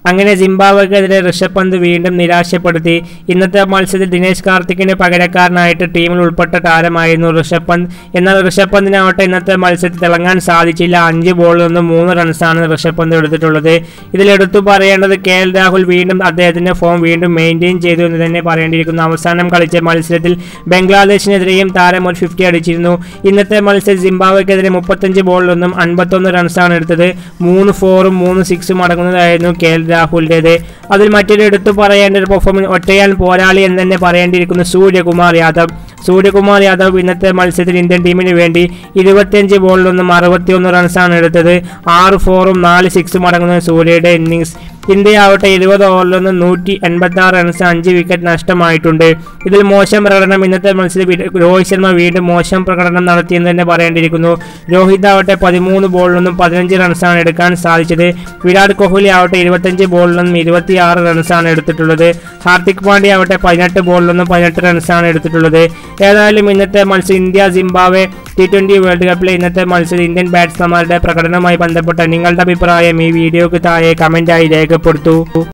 അങ്ങനെ സിംബാബ്വെക്കെതിരെ ഋഷഭ് പന്ത് വീണ്ടും നിരാശപ്പെടുത്തി ഇന്നത്തെ മത്സരത്തിൽ ദിനേശ് കാർത്തിക്കിന് പകരക്കാരനായിട്ട് ടീമിൽ ഉൾപ്പെട്ട താരമായിരുന്നു ഋഷഭ് പന്ത് എന്നാൽ ഋഷഭ് പന്തിനാവട്ടെ ഇന്നത്തെ മത്സരത്തിൽ തിളങ്ങാൻ സാധിച്ചില്ല അഞ്ച് ബോളിൽ നിന്ന് മൂന്ന് റൺസാണ് ഋഷഭ് പന്ത് എടുത്തിട്ടുള്ളത് ഇതിൽ എടുത്തു പറയേണ്ടത് കെ എൽ രാഹുൽ വീണ്ടും അദ്ദേഹത്തിന്റെ ഫോം വീണ്ടും മെയിൻറ്റെയിൻ ചെയ്തു എന്ന് തന്നെ പറയേണ്ടിയിരിക്കുന്നു അവസാനം കളിച്ച മത്സരത്തിൽ ബംഗ്ലാദേശിനെതിരെയും താരം ഒരു ഫിഫ്റ്റി അടിച്ചിരുന്നു ഇന്നത്തെ മത്സരം സിംബാബ്വെക്കെതിരെ മുപ്പത്തഞ്ച് ബോളിലൊന്നും അൻപത്തൊന്ന് റൺസാണ് എടുത്തത് മൂന്ന് ഫോറും മൂന്ന് സിക്സും അടങ്ങുന്നതായിരുന്നു കെ എൽ രാഹുലിൻ്റെത് അതിൽ മറ്റൊരു എടുത്തു പറയേണ്ട ഒരു പെർഫോമൻസ് ഒറ്റയാൻ പോരാളി എന്ന് തന്നെ പറയേണ്ടിയിരിക്കുന്നു സൂര്യകുമാർ യാദവ് സൂര്യകുമാർ യാദവ് ഇന്നത്തെ മത്സരത്തിൽ ഇന്ത്യൻ ടീമിന് വേണ്ടി ഇരുപത്തിയഞ്ച് ബോളിലൊന്നും അറുപത്തിയൊന്ന് റൺസാണ് എടുത്തത് ആറ് ഫോറും നാല് സിക്സും അടങ്ങുന്ന സൂര്യയുടെ ഇന്നിങ്സ് ഇന്ത്യ ആവട്ടെ ഇരുപത് ഓവറിലൊന്ന് നൂറ്റി എൺപത്തി ആറ് റൺസ് അഞ്ച് വിക്കറ്റ് നഷ്ടമായിട്ടുണ്ട് ഇതിൽ മോശം പ്രകടനം ഇന്നത്തെ മത്സരം വി- രോഹിത് ശർമ്മ വീണ്ടും മോശം പ്രകടനം നടത്തിയെന്ന് തന്നെ പറയേണ്ടിയിരിക്കുന്നു രോഹിത് ആവട്ടെ പതിമൂന്ന് ബോളിലൊന്നും പതിനഞ്ച് റൺസാണ് എടുക്കാൻ സാധിച്ചത് വിരാട് കോഹ്ലി ആവട്ടെ ഇരുപത്തഞ്ച് ബോളിലൊന്നും ഇരുപത്തിയാറ് റൺസാണ് എടുത്തിട്ടുള്ളത് ഹാർദിക് പാണ്ഡ്യ ആവട്ടെ പതിനെട്ട് ബോളിലൊന്നും പതിനെട്ട് റൺസാണ് എടുത്തിട്ടുള്ളത് ഏതായാലും ഇന്നത്തെ മത്സരം India Zimbabwe T twenty world കപ്പിലെ ഇന്നത്തെ മത്സരം ഇന്ത്യൻ ബാറ്റ്സ്മാൻമാരുടെ പ്രകടനവുമായി ബന്ധപ്പെട്ട നിങ്ങളുടെ അഭിപ്രായം ഈ വീഡിയോക്ക് താഴെ കമൻറ്റായി രേഖപ്പെടുത്തൂ